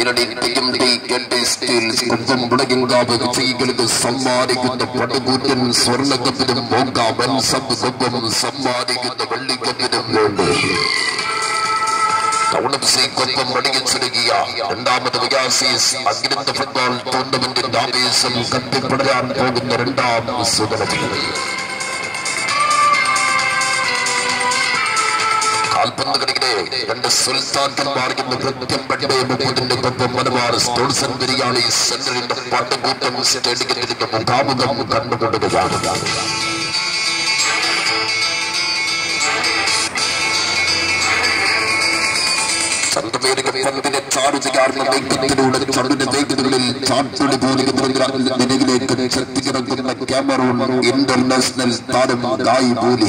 Kairali T N T steels Kuppam മുളകിങ്കാവ് വിജയികൾക്ക് സമ്മാനിക്കുന്ന പടുകൂറ്റൻ സ്വർണ്ണക്കത്തിനും മോങ്കാവൻ സബ് കുപ്പം സമ്മാനിക്കുന്ന വെള്ളിക്കത്തിനും വേണ്ടി ടൗണപ്സിക്കൊപ്പം മടിയച്ചൊരുങ്ങിയ രണ്ടാമത് വികാസീസ് അഖിലന്ത ഫുട്ബോൾ ടൂർണമെന്റിന്റെ ആവേശം കത്തിപ്പടരാൻ പോകുന്ന രണ്ടാം സുഗമതി കാൽപന്ത് കളിയിലെ രണ്ട് സുൽത്താൻമാർ ഇന്ന് കൃത്യം പണ്ടേ മുപ്പതിന്റെ കൊപ്പം മലബാർ സ്പോർട്സ് ബിരിയാണി സെന്ററിന്റെ പട്ടുകൂട്ടം സ്റ്റേഡിയത്തിന്റെ മുഖാമുഖം കണ്ടുകൊടുക്കുകയാണ് ചന്ദ്രമേരിക പന്തിനെ ചാർജ് ചെയ്യാറുള്ള വേഗത്തിലൂടെ ചന്ദ്രന്റെ വേഗതകളിൽ ചാട്ടുളി പോലെ നിലയിലേക്ക് ചെത്തിക്കിറങ്ങുന്ന ക്യാമറൂൺ ഇന്റർനാഷണൽ താരം ഗായി മൂലി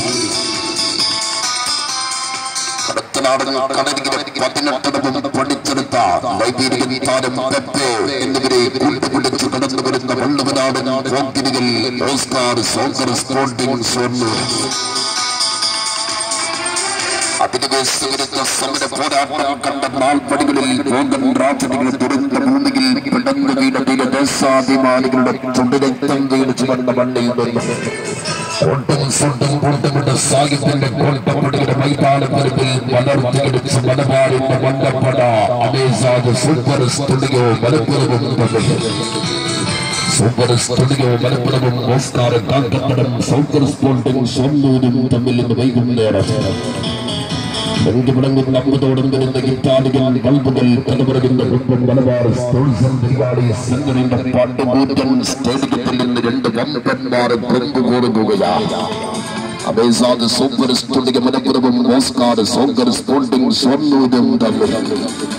കടത്തനാടൻ കടലിലെ പതിനെട്ടടവും പഠിച്ചെടുത്ത ലൈബീരിയൻ താരം പെപ്പെ എന്നിവരെ കൂട്ടുപിടിച്ച് കടന്നു വരുന്ന വള്ളുവനാടൻ കോക്കിനികൾ ഓസ്കാർ സോക്കർ സ്പോർട്ടിംഗ് സ്വർണ്ണൂർ അധിനിവേശ വിരുദ്ധ സമര പോരാട്ടം കണ്ട നാൾപ്പടികളിൽ ലോകൻ രാജനികൾ തുറന്ന ഭൂമിയിൽ പിടന്നു വീണതിലെ ദേശാഭിമാനികളുടെ ചുണ്ടുരക്തം വീണ് ചുവന്ന മണ്ണിൽ നിന്ന് കോട്ടം സ്വന്തം കോട്ടമിട്ട സാഹിബിന്റെ കോട്ടപ്പടിയുടെ മൈതാന പരപ്പിൽ വളർത്തിയെടുത്ത മലബാറിന്റെ വണ്ടപ്പട അമേസാദ് സൂപ്പർ സ്റ്റുഡിയോ മലപ്പുറവും തമ്മിൽ സൂപ്പർ സ്റ്റുഡിയോ മലപ്പുറവും ഓസ്കാർ കാക്കപ്പടം സൗക്കർ സ്പോർട്ടിംഗ് സ്വന്തൂരും തമ്മിൽ ഇന്ന് വൈകുന്നേരം മുടങ്ങുന്ന അമ്പതോടും വരുന്ന ഗിറ്റാറുകൾ ബൾബുകൾ കലപറകുന്ന കുടുംബം മലബാർ സ്പോർട്സ് പരിപാടി സംഘടനയുടെ പാട്ടുകൂറ്റൻ സ്റ്റേഡിയത്തിൽ നിന്ന് രണ്ട് വമ്പന്മാർ കൊമ്പുകൂടുകയാണ് അമേസാദ് സൂപ്പർ സ്റ്റുഡിയോ മലപ്പുറവും ഓസ്കാർ സോക്കർ സ്പോർട്ടിംഗ് സ്വർണ്ണൂരും തമ്മിൽ